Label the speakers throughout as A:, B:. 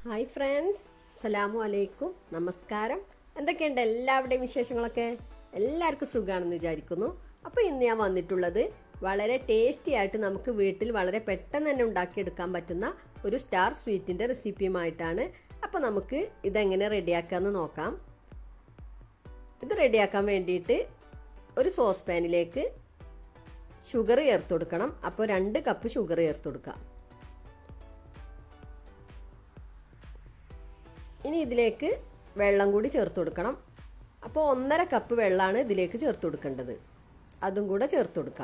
A: hi friends അസ്സലാമു അലൈക്കും നമസ്കാരം എന്തൊക്കെയുണ്ട് എല്ലാവരുടെയും വിശേഷങ്ങളൊക്കെ എല്ലാവർക്കും സുഖമാണെന്ന് വിചാരിക്കുന്നു അപ്പോൾ ഇന്ന് ഞാൻ വന്നിട്ടുള്ളത് വളരെ ടേസ്റ്റി ആയിട്ട് നമുക്ക് വീട്ടിൽ വളരെ പെട്ടെന്ന് തന്നെ ഉണ്ടാക്കിയെടുക്കാൻ പറ്റുന്ന ഒരു സ്റ്റാർ സ്വീറ്റിൻ്റെ റെസിപ്പിയുമായിട്ടാണ് അപ്പോൾ നമുക്ക് ഇതെങ്ങനെ റെഡിയാക്കാമെന്ന് നോക്കാം ഇത് റെഡിയാക്കാൻ വേണ്ടിയിട്ട് ഒരു സോസ് പാനിലേക്ക് ഷുഗർ ചേർത്ത് കൊടുക്കണം അപ്പോൾ രണ്ട് കപ്പ് ഷുഗർ ചേർത്ത് കൊടുക്കാം ഇനി ഇതിലേക്ക് വെള്ളം കൂടി ചേർത്ത് കൊടുക്കണം അപ്പോൾ ഒന്നര കപ്പ് വെള്ളമാണ് ഇതിലേക്ക് ചേർത്ത് കൊടുക്കേണ്ടത് അതും കൂടെ ചേർത്ത് കൊടുക്കാം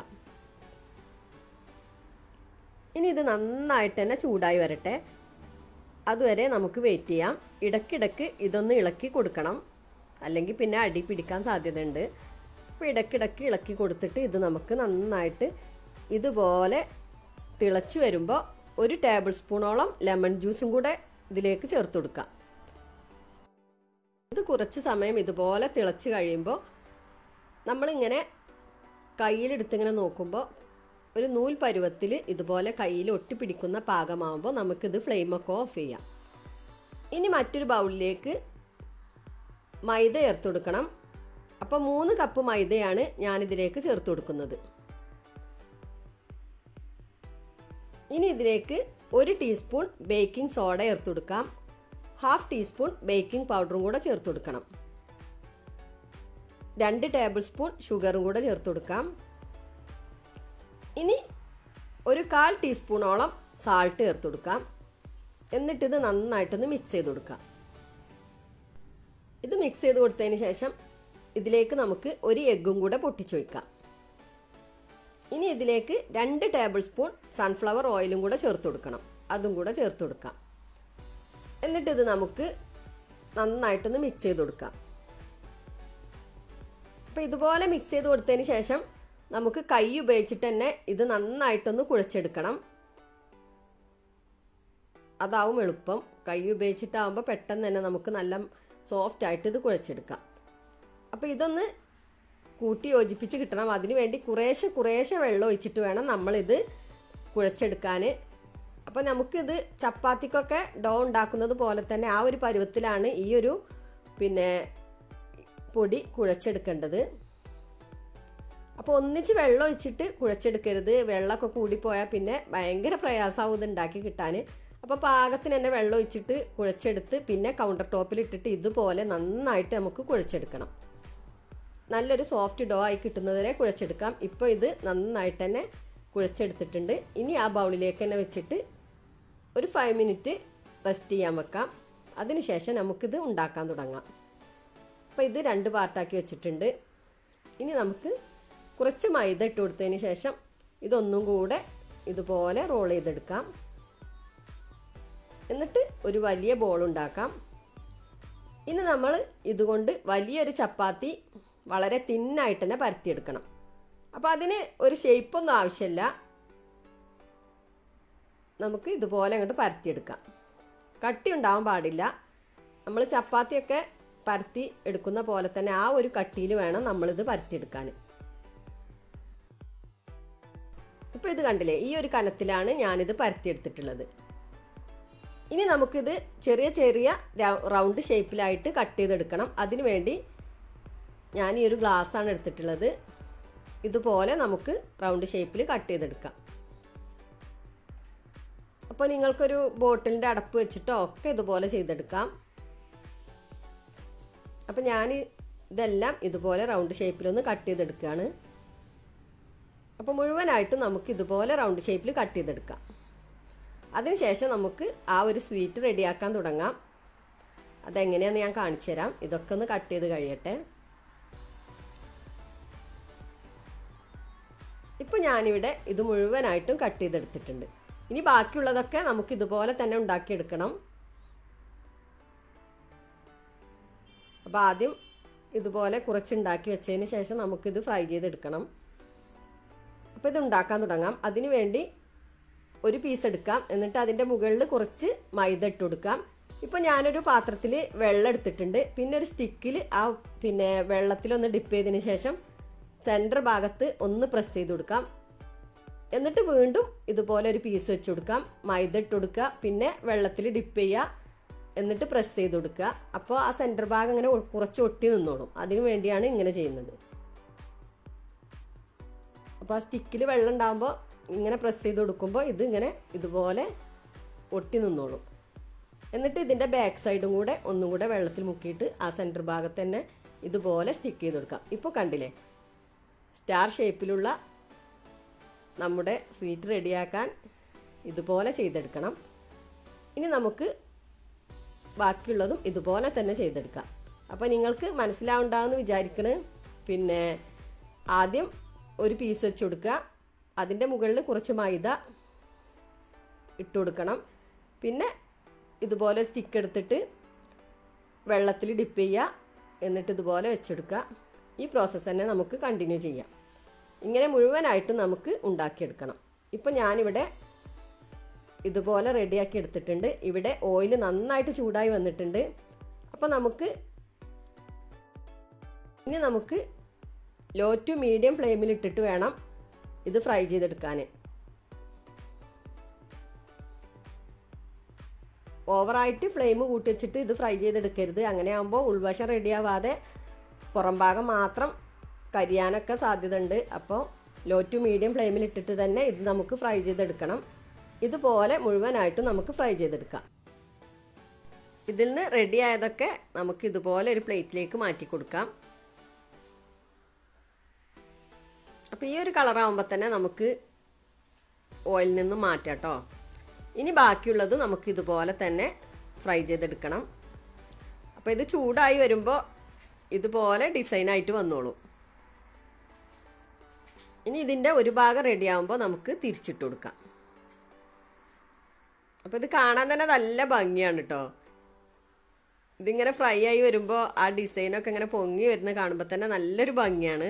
A: ഇനി ഇത് നന്നായിട്ട് തന്നെ ചൂടായി വരട്ടെ അതുവരെ നമുക്ക് വെയിറ്റ് ചെയ്യാം ഇടയ്ക്കിടയ്ക്ക് ഇതൊന്ന് ഇളക്കി കൊടുക്കണം അല്ലെങ്കിൽ പിന്നെ അടി പിടിക്കാൻ സാധ്യതയുണ്ട് അപ്പോൾ ഇടയ്ക്കിടയ്ക്ക് ഇളക്കി കൊടുത്തിട്ട് ഇത് നമുക്ക് നന്നായിട്ട് ഇതുപോലെ തിളച്ച് വരുമ്പോൾ ഒരു ടേബിൾ സ്പൂണോളം ലെമൺ ജ്യൂസും കൂടെ ഇതിലേക്ക് ചേർത്ത് കൊടുക്കാം ഇത് കുറച്ച് സമയം ഇതുപോലെ തിളച്ച് കഴിയുമ്പോൾ നമ്മളിങ്ങനെ കയ്യിലെടുത്തിങ്ങനെ നോക്കുമ്പോൾ ഒരു നൂൽ പരുവത്തിൽ ഇതുപോലെ കയ്യിൽ ഒട്ടിപ്പിടിക്കുന്ന പാകമാകുമ്പോൾ നമുക്കിത് ഫ്ലെയിമൊക്കെ ഓഫ് ചെയ്യാം ഇനി മറ്റൊരു ബൗളിലേക്ക് മൈദ ചേർത്ത് കൊടുക്കണം അപ്പോൾ മൂന്ന് കപ്പ് മൈദയാണ് ഞാനിതിലേക്ക് ചേർത്ത് കൊടുക്കുന്നത് ഇനി ഇതിലേക്ക് ഒരു ടീസ്പൂൺ ബേക്കിംഗ് സോഡ ചേർത്ത് കൊടുക്കാം ഹാഫ് ടീസ്പൂൺ ബേക്കിംഗ് പൗഡറും കൂടെ ചേർത്ത് കൊടുക്കണം രണ്ട് ടേബിൾ സ്പൂൺ ഷുഗറും കൂടെ ചേർത്ത് കൊടുക്കാം ഇനി ഒരു കാൽ ടീസ്പൂണോളം സാൾട്ട് ചേർത്ത് കൊടുക്കാം എന്നിട്ടിത് നന്നായിട്ടൊന്ന് മിക്സ് ചെയ്ത് കൊടുക്കാം ഇത് മിക്സ് ചെയ്ത് കൊടുത്തതിന് ശേഷം ഇതിലേക്ക് നമുക്ക് ഒരു എഗ്ഗും കൂടെ പൊട്ടിച്ചു വയ്ക്കാം ഇനി ഇതിലേക്ക് രണ്ട് ടേബിൾ സ്പൂൺ സൺഫ്ലവർ ഓയിലും കൂടെ ചേർത്ത് കൊടുക്കണം അതും കൂടെ ചേർത്ത് കൊടുക്കാം എന്നിട്ട് ഇത് നമുക്ക് നന്നായിട്ടൊന്ന് മിക്സ് ചെയ്ത് കൊടുക്കാം അപ്പോൾ ഇതുപോലെ മിക്സ് ചെയ്ത് കൊടുത്തതിന് ശേഷം നമുക്ക് കൈ ഉപയോഗിച്ചിട്ട് തന്നെ ഇത് നന്നായിട്ടൊന്ന് കുഴച്ചെടുക്കണം അതാവും എളുപ്പം കൈ ഉപയോഗിച്ചിട്ടാവുമ്പോൾ പെട്ടെന്ന് തന്നെ നമുക്ക് നല്ല സോഫ്റ്റ് ആയിട്ട് ഇത് കുഴച്ചെടുക്കാം അപ്പോൾ ഇതൊന്ന് കൂട്ടി യോജിപ്പിച്ച് കിട്ടണം അതിന് വേണ്ടി കുറേശ്ശെ കുറേശ്ശെ വെള്ളം ഒഴിച്ചിട്ട് വേണം നമ്മളിത് കുഴച്ചെടുക്കാൻ അപ്പോൾ നമുക്കിത് ചപ്പാത്തിക്കൊക്കെ ഡോ ഉണ്ടാക്കുന്നത് പോലെ തന്നെ ആ ഒരു പരുവത്തിലാണ് ഈ ഒരു പിന്നെ പൊടി കുഴച്ചെടുക്കേണ്ടത് അപ്പോൾ ഒന്നിച്ച് വെള്ളം ഒഴിച്ചിട്ട് കുഴച്ചെടുക്കരുത് വെള്ളമൊക്കെ കൂടിപ്പോയാൽ പിന്നെ ഭയങ്കര പ്രയാസമാവും ഇത് ഉണ്ടാക്കി കിട്ടാൻ അപ്പോൾ പാകത്തിന് തന്നെ വെള്ളം ഒഴിച്ചിട്ട് കുഴച്ചെടുത്ത് പിന്നെ കൗണ്ടർ ടോപ്പിൽ ഇട്ടിട്ട് ഇതുപോലെ നന്നായിട്ട് നമുക്ക് കുഴച്ചെടുക്കണം നല്ലൊരു സോഫ്റ്റ് ഡോ ആയി കിട്ടുന്നവരെ കുഴച്ചെടുക്കാം ഇപ്പോൾ ഇത് നന്നായിട്ട് തന്നെ കുഴച്ചെടുത്തിട്ടുണ്ട് ഇനി ആ ബൗളിലേക്ക് തന്നെ വെച്ചിട്ട് ഒരു ഫൈവ് മിനിറ്റ് റെസ്റ്റ് ചെയ്യാൻ വെക്കാം അതിനുശേഷം നമുക്കിത് ഉണ്ടാക്കാൻ തുടങ്ങാം അപ്പോൾ ഇത് രണ്ട് പാർട്ടാക്കി വെച്ചിട്ടുണ്ട് ഇനി നമുക്ക് കുറച്ച് മൈദ ഇട്ട് കൊടുത്തതിന് ശേഷം ഇതൊന്നും കൂടെ ഇതുപോലെ റോൾ ചെയ്തെടുക്കാം എന്നിട്ട് ഒരു വലിയ ബോൾ ഉണ്ടാക്കാം ഇനി നമ്മൾ ഇതുകൊണ്ട് വലിയൊരു ചപ്പാത്തി വളരെ തിന്നായിട്ട് തന്നെ പരത്തിയെടുക്കണം അപ്പോൾ അതിന് ഒരു ഷേപ്പൊന്നും ആവശ്യമില്ല നമുക്ക് ഇതുപോലെ അങ്ങോട്ട് പരത്തിയെടുക്കാം കട്ടി ഉണ്ടാവാൻ പാടില്ല നമ്മൾ ചപ്പാത്തിയൊക്കെ പരത്തി എടുക്കുന്ന പോലെ തന്നെ ആ ഒരു കട്ടിയിൽ വേണം നമ്മളിത് പരത്തിയെടുക്കാൻ ഇപ്പോൾ ഇത് കണ്ടില്ലേ ഈ ഒരു കനത്തിലാണ് ഞാനിത് പരത്തിയെടുത്തിട്ടുള്ളത് ഇനി നമുക്കിത് ചെറിയ ചെറിയ റൗണ്ട് ഷേപ്പിലായിട്ട് കട്ട് ചെയ്തെടുക്കണം അതിനു വേണ്ടി ഞാൻ ഈ ഒരു ഗ്ലാസ്സാണ് എടുത്തിട്ടുള്ളത് ഇതുപോലെ നമുക്ക് റൗണ്ട് ഷേപ്പിൽ കട്ട് ചെയ്തെടുക്കാം അപ്പോൾ നിങ്ങൾക്കൊരു ബോട്ടിലിൻ്റെ അടപ്പ് വെച്ചിട്ടോ ഒക്കെ ഇതുപോലെ ചെയ്തെടുക്കാം അപ്പം ഞാൻ ഇതെല്ലാം ഇതുപോലെ റൗണ്ട് ഷേപ്പിലൊന്ന് കട്ട് ചെയ്തെടുക്കുകയാണ് അപ്പോൾ മുഴുവനായിട്ടും നമുക്ക് ഇതുപോലെ റൗണ്ട് ഷേപ്പിൽ കട്ട് ചെയ്തെടുക്കാം അതിനുശേഷം നമുക്ക് ആ ഒരു സ്വീറ്റ് റെഡിയാക്കാൻ തുടങ്ങാം അതെങ്ങനെയാണെന്ന് ഞാൻ കാണിച്ചു തരാം ഇതൊക്കെ ഒന്ന് കട്ട് ചെയ്ത് കഴിയട്ടെ ഇപ്പോൾ ഞാനിവിടെ ഇത് മുഴുവനായിട്ടും കട്ട് ചെയ്തെടുത്തിട്ടുണ്ട് ഇനി ബാക്കിയുള്ളതൊക്കെ നമുക്ക് ഇതുപോലെ തന്നെ ഉണ്ടാക്കിയെടുക്കണം അപ്പോൾ ആദ്യം ഇതുപോലെ കുറച്ചുണ്ടാക്കി വെച്ചതിന് ശേഷം നമുക്കിത് ഫ്രൈ ചെയ്തെടുക്കണം അപ്പോൾ ഇത് ഉണ്ടാക്കാൻ തുടങ്ങാം അതിനു വേണ്ടി ഒരു പീസ് എടുക്കാം എന്നിട്ട് അതിൻ്റെ മുകളിൽ കുറച്ച് മൈദ ഇട്ട് കൊടുക്കാം ഇപ്പോൾ ഞാനൊരു പാത്രത്തിൽ വെള്ളം എടുത്തിട്ടുണ്ട് പിന്നെ ഒരു സ്റ്റിക്കിൽ ആ പിന്നെ വെള്ളത്തിലൊന്ന് ഡിപ്പ് ചെയ്തതിന് ശേഷം സെൻറ്റർ ഭാഗത്ത് ഒന്ന് പ്രസ് ചെയ്ത് കൊടുക്കാം എന്നിട്ട് വീണ്ടും ഇതുപോലെ ഒരു പീസ് വെച്ച് കൊടുക്കാം മൈദ ഇട്ട് കൊടുക്കുക പിന്നെ വെള്ളത്തിൽ ഡിപ്പ് ചെയ്യുക എന്നിട്ട് പ്രസ് ചെയ്ത് കൊടുക്കുക അപ്പോൾ ആ സെൻറ്റർ ഭാഗം ഇങ്ങനെ ഒ- കുറച്ച് ഒട്ടി നിന്നോളും അതിനു വേണ്ടിയാണ് ഇങ്ങനെ ചെയ്യുന്നത് അപ്പോൾ ആ സ്റ്റിക്കിൽ വെള്ളം ഉണ്ടാകുമ്പോൾ ഇങ്ങനെ പ്രസ് ചെയ്ത് കൊടുക്കുമ്പോൾ ഇത് ഇങ്ങനെ ഇതുപോലെ ഒട്ടി നിന്നോളും എന്നിട്ട് ഇതിൻ്റെ ബാക്ക് സൈഡും കൂടെ ഒന്നും കൂടെ വെള്ളത്തിൽ മുക്കിയിട്ട് ആ സെൻറ്റർ ഭാഗത്ത് തന്നെ ഇതുപോലെ സ്റ്റിക്ക് ചെയ്ത് കൊടുക്കാം ഇപ്പോൾ കണ്ടില്ലേ സ്റ്റാർ ഷേപ്പിലുള്ള നമ്മുടെ സ്വീറ്റ് റെഡിയാക്കാൻ ഇതുപോലെ ചെയ്തെടുക്കണം ഇനി നമുക്ക് ബാക്കിയുള്ളതും ഇതുപോലെ തന്നെ ചെയ്തെടുക്കാം അപ്പോൾ നിങ്ങൾക്ക് മനസ്സിലാവുണ്ടാവുമെന്ന് വിചാരിക്കണ് പിന്നെ ആദ്യം ഒരു പീസ് വെച്ച് കൊടുക്കുക അതിൻ്റെ മുകളിൽ കുറച്ച് മൈദ ഇട്ട് കൊടുക്കണം പിന്നെ ഇതുപോലെ സ്റ്റിക്ക് എടുത്തിട്ട് വെള്ളത്തിൽ ഡിപ്പ് ചെയ്യുക എന്നിട്ട് ഇതുപോലെ വെച്ചെടുക്കുക ഈ പ്രോസസ്സ് തന്നെ നമുക്ക് കണ്ടിന്യൂ ചെയ്യാം ഇങ്ങനെ മുഴുവനായിട്ട് നമുക്ക് ഉണ്ടാക്കിയെടുക്കണം ഇപ്പം ഞാനിവിടെ ഇതുപോലെ റെഡിയാക്കി എടുത്തിട്ടുണ്ട് ഇവിടെ ഓയിൽ നന്നായിട്ട് ചൂടായി വന്നിട്ടുണ്ട് അപ്പോൾ നമുക്ക് ഇനി നമുക്ക് ലോ ടു മീഡിയം ഫ്ലെയിമിൽ ഇട്ടിട്ട് വേണം ഇത് ഫ്രൈ ചെയ്തെടുക്കാൻ ഓവറായിട്ട് ഫ്ലെയിം കൂട്ടി വെച്ചിട്ട് ഇത് ഫ്രൈ ചെയ്തെടുക്കരുത് അങ്ങനെ ആകുമ്പോൾ ഉൾവശം റെഡിയാവാതെ പുറം ഭാഗം മാത്രം കരിയാനൊക്കെ സാധ്യത ഉണ്ട് അപ്പോൾ ലോ ടു മീഡിയം ഫ്ലെയിമിൽ ഇട്ടിട്ട് തന്നെ ഇത് നമുക്ക് ഫ്രൈ ചെയ്തെടുക്കണം ഇതുപോലെ മുഴുവനായിട്ട് നമുക്ക് ഫ്രൈ ചെയ്തെടുക്കാം ഇതിൽ നിന്ന് റെഡി ആയതൊക്കെ നമുക്ക് ഇതുപോലെ ഒരു പ്ലേറ്റിലേക്ക് മാറ്റി കൊടുക്കാം അപ്പോൾ ഈ ഒരു കളറാകുമ്പോൾ തന്നെ നമുക്ക് ഓയിലിൽ നിന്നും മാറ്റാം കേട്ടോ ഇനി ബാക്കിയുള്ളത് നമുക്ക് ഇതുപോലെ തന്നെ ഫ്രൈ ചെയ്തെടുക്കണം അപ്പോൾ ഇത് ചൂടായി വരുമ്പോൾ ഇതുപോലെ ഡിസൈനായിട്ട് വന്നോളൂ ഇനി ഇതിൻ്റെ ഒരു ഭാഗം റെഡി ആകുമ്പോൾ നമുക്ക് തിരിച്ചിട്ട് കൊടുക്കാം അപ്പോൾ ഇത് കാണാൻ തന്നെ നല്ല ഭംഗിയാണ് കേട്ടോ ഇതിങ്ങനെ ഫ്രൈ ആയി വരുമ്പോൾ ആ ഡിസൈനൊക്കെ ഇങ്ങനെ പൊങ്ങി വരുന്നത് കാണുമ്പോൾ തന്നെ നല്ലൊരു ഭംഗിയാണ്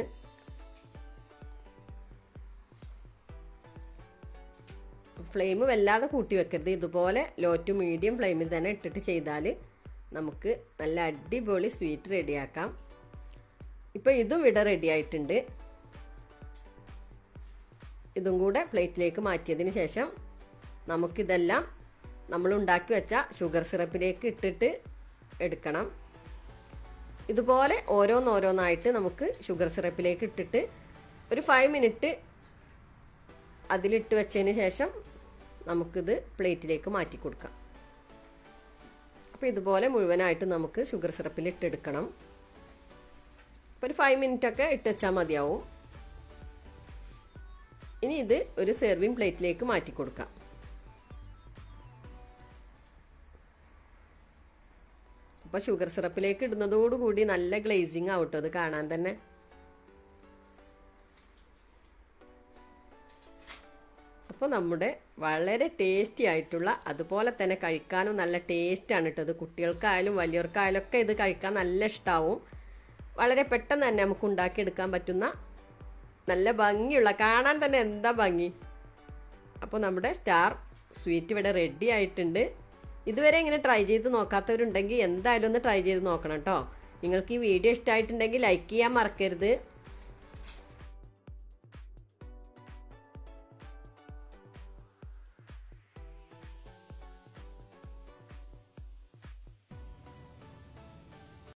A: ഫ്ലെയിം വല്ലാതെ കൂട്ടി വെക്കരുത് ഇതുപോലെ ലോ ടു മീഡിയം ഫ്ലെയിമിൽ തന്നെ ഇട്ടിട്ട് ചെയ്താൽ നമുക്ക് നല്ല അടിപൊളി സ്വീറ്റ് റെഡിയാക്കാം ഇപ്പോൾ ഇതും ഇവിടെ റെഡി ആയിട്ടുണ്ട് ഇതും കൂടെ പ്ലേറ്റിലേക്ക് മാറ്റിയതിന് ശേഷം നമുക്കിതെല്ലാം നമ്മൾ ഉണ്ടാക്കി വെച്ച ഷുഗർ സിറപ്പിലേക്ക് ഇട്ടിട്ട് എടുക്കണം ഇതുപോലെ ഓരോന്നോരോന്നായിട്ട് നമുക്ക് ഷുഗർ സിറപ്പിലേക്ക് ഇട്ടിട്ട് ഒരു ഫൈവ് മിനിറ്റ് അതിലിട്ട് വെച്ചതിന് ശേഷം നമുക്കിത് പ്ലേറ്റിലേക്ക് മാറ്റി കൊടുക്കാം അപ്പോൾ ഇതുപോലെ മുഴുവനായിട്ട് നമുക്ക് ഷുഗർ സിറപ്പിൽ ഇട്ടെടുക്കണം അപ്പോൾ ഒരു ഫൈവ് മിനിറ്റ് ഒക്കെ ഇട്ട് വെച്ചാൽ മതിയാവും ഇനി ഇത് ഒരു സെർവിങ് പ്ലേറ്റിലേക്ക് മാറ്റി കൊടുക്കാം അപ്പോൾ ഷുഗർ സിറപ്പിലേക്ക് ഇടുന്നതോടുകൂടി നല്ല ഗ്ലേസിങ് ആവട്ടോ അത് കാണാൻ തന്നെ അപ്പോൾ നമ്മുടെ വളരെ ടേസ്റ്റി ആയിട്ടുള്ള അതുപോലെ തന്നെ കഴിക്കാനും നല്ല ടേസ്റ്റാണ് കേട്ടോ ഇത് കുട്ടികൾക്കായാലും വലിയവർക്കായാലും ഒക്കെ ഇത് കഴിക്കാൻ നല്ല ഇഷ്ടമാവും വളരെ പെട്ടെന്ന് തന്നെ നമുക്ക് ഉണ്ടാക്കിയെടുക്കാൻ പറ്റുന്ന നല്ല ഭംഗിയുള്ള കാണാൻ തന്നെ എന്താ ഭംഗി അപ്പോൾ നമ്മുടെ സ്റ്റാർ സ്വീറ്റ് ഇവിടെ റെഡി ആയിട്ടുണ്ട് ഇതുവരെ ഇങ്ങനെ ട്രൈ ചെയ്ത് നോക്കാത്തവരുണ്ടെങ്കിൽ എന്തായാലും ഒന്ന് ട്രൈ ചെയ്ത് നോക്കണം കേട്ടോ നിങ്ങൾക്ക് ഈ വീഡിയോ ഇഷ്ടമായിട്ടുണ്ടെങ്കിൽ ലൈക്ക് ചെയ്യാൻ മറക്കരുത്